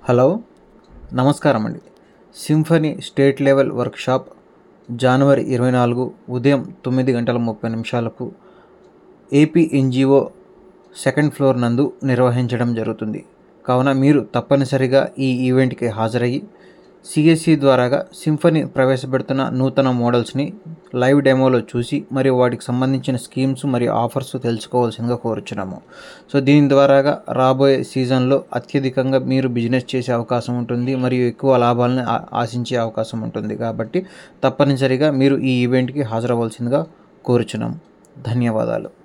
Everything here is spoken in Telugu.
హలో నమస్కారం అండి సింఫనీ స్టేట్ లెవెల్ వర్క్షాప్ జనవరి ఇరవై నాలుగు ఉదయం తొమ్మిది గంటల ముప్పై నిమిషాలకు ఏపీ ఎన్జిఓ సెకండ్ ఫ్లోర్ నందు నిర్వహించడం జరుగుతుంది కావున మీరు తప్పనిసరిగా ఈ ఈవెంట్కి హాజరయ్యి సిఎస్సి ద్వారాగా సింఫనీ ప్రవేశపెడుతున్న నూతన మోడల్స్ని లైవ్ డెమోలో చూసి మరియు వాటికి సంబంధించిన స్కీమ్స్ మరియు ఆఫర్స్ తెలుసుకోవాల్సిందిగా కోరుచున్నాము సో దీని ద్వారాగా రాబోయే సీజన్లో అత్యధికంగా మీరు బిజినెస్ చేసే అవకాశం ఉంటుంది మరియు ఎక్కువ లాభాలను ఆ- ఆశించే అవకాశం ఉంటుంది కాబట్టి తప్పనిసరిగా మీరు ఈ ఈవెంట్కి హాజరవ్వాల్సిందిగా కోరుచున్నాము ధన్యవాదాలు